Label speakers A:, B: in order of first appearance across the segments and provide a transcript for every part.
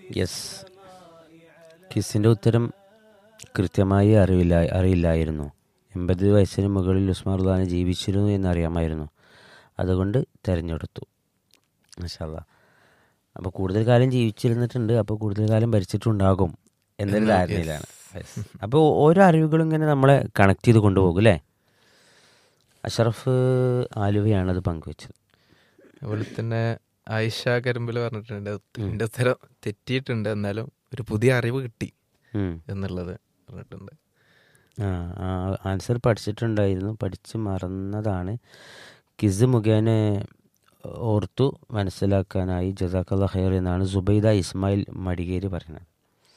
A: Yes കിസിൻ്റെ ഉത്തരം കൃത്യമായി അറിവില്ല അറിയില്ലായിരുന്നു എൺപത് വയസ്സിന് മുകളിൽ ഉസ്മാൻ ഖാൻ ജീവിച്ചിരുന്നു എന്നറിയാമായിരുന്നു അതുകൊണ്ട് തിരഞ്ഞെടുത്തു മഷാല്ല അപ്പോൾ കൂടുതൽ കാലം ജീവിച്ചിരുന്നിട്ടുണ്ട് അപ്പോൾ കൂടുതൽ കാലം ഭരിച്ചിട്ടുണ്ടാകും എന്നൊരു ധാരണയിലാണ് അപ്പോൾ ഓരോ അറിവുകളും ഇങ്ങനെ നമ്മളെ കണക്ട് ചെയ്ത് കൊണ്ടുപോകും അല്ലേ അഷറഫ് ആലുവയാണ് അത് പങ്കുവച്ചത്
B: അതുപോലെ തന്നെ ആയിഷ കരിമ്പിൽ പറഞ്ഞിട്ടുണ്ട് എന്റെ ഉത്തരം തെറ്റിയിട്ടുണ്ട് എന്നാലും ഒരു പുതിയ അറിവ് കിട്ടി
A: ഉം.
B: എന്നുള്ളത് പറഞ്ഞിട്ടുണ്ട്
A: ആ ആ ആൻസർ പഠിച്ചിട്ടുണ്ടായിരുന്നു പഠിച്ച് മറന്നതാണ് കിസ് മുഖേന ഓർത്തു മനസ്സിലാക്കാനായി ജസാഖല്ല ഖൈർ എന്നാണ് സുബൈദ ഇസ്മായിൽ മടികേരി പറയുന്നത്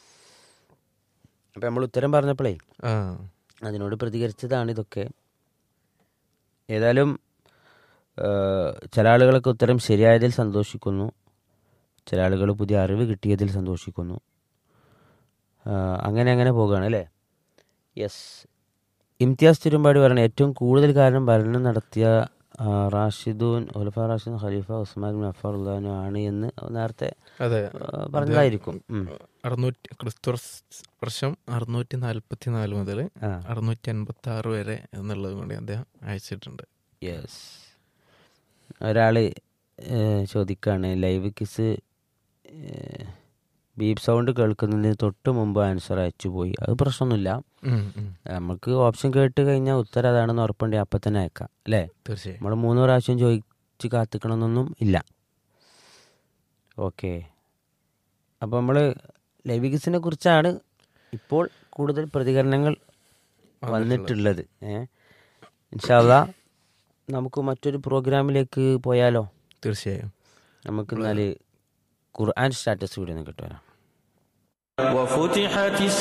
A: അപ്പം നമ്മൾ ഉത്തരം പറഞ്ഞപ്പോഴേ
B: ആ
A: അതിനോട് പ്രതികരിച്ചതാണ് ഇതൊക്കെ ഏതായാലും ആ, ചില ആളുകളൊക്കെ ഉത്തരം ശരിയായതിൽ സന്തോഷിക്കുന്നു ചില ആളുകൾ പുതിയ അറിവ് കിട്ടിയതിൽ സന്തോഷിക്കുന്നു ആ, അങ്ങനെ അങ്ങനെ പോകുകയാണ് അല്ലേ യെസ് ഇംതിയാസ് തിരുമ്പാടി പറയണ ഏറ്റവും കൂടുതൽ കാലം ഭരണം നടത്തിയ ആ, റാഷിദൂൻ ഉൽഫ റാഷിദ് ഖലീഫ ഉസ്മാൻ ബിൻ അഫർ ഉള്ളാനു ആണ് എന്ന് നേരത്തെ
B: അതെ
A: ആ, പറഞ്ഞതായിരിക്കും ഉം.
B: അറുന്നൂറ്റി ക്രിസ്തു വർഷം അറുന്നൂറ്റി നാൽപ്പത്തി നാല് മുതൽ
A: ആ
B: അറുന്നൂറ്റി അൻപത്തി ആറ് വരെ എന്നുള്ളത് കൂടി അദ്ദേഹം അയച്ചിട്ടുണ്ട്
A: യെസ് ഒരാൾ ചോദിക്കുകയാണ് ലൈവ് കിസ് ബീപ് സൗണ്ട് കേൾക്കുന്നതിന് തൊട്ട് മുമ്പ് ആൻസർ അയച്ചു പോയി അത് പ്രശ്നമൊന്നുമില്ല
B: ഉം, ഉം.
A: നമുക്ക് ഓപ്ഷൻ കേട്ട് കഴിഞ്ഞാൽ ഉത്തരം അതാണെന്ന് ഉറപ്പുണ്ടെങ്കിൽ അപ്പം തന്നെ അയക്കാം അല്ലേ
B: തീർച്ചയായും
A: നമ്മൾ മൂന്ന് പ്രാവശ്യം ചോദിച്ച് കാത്തിക്കണമെന്നൊന്നും ഇല്ല ഓക്കെ അപ്പോൾ നമ്മൾ ലൈവ് കിസിനെ കുറിച്ചാണ് ഇപ്പോൾ കൂടുതൽ പ്രതികരണങ്ങൾ വന്നിട്ടുള്ളത് ഏഹ് ഇൻഷാല്ല നമുക്ക് മറ്റൊരു പ്രോഗ്രാമിലേക്ക് പോയാലോ
B: തീർച്ചയായും
A: നമുക്ക് എന്നാൽ ഖുർആൻ സ്റ്റാറ്റസ് കൂടി ഒന്ന് കിട്ടുമല്ലോ
C: وفتحت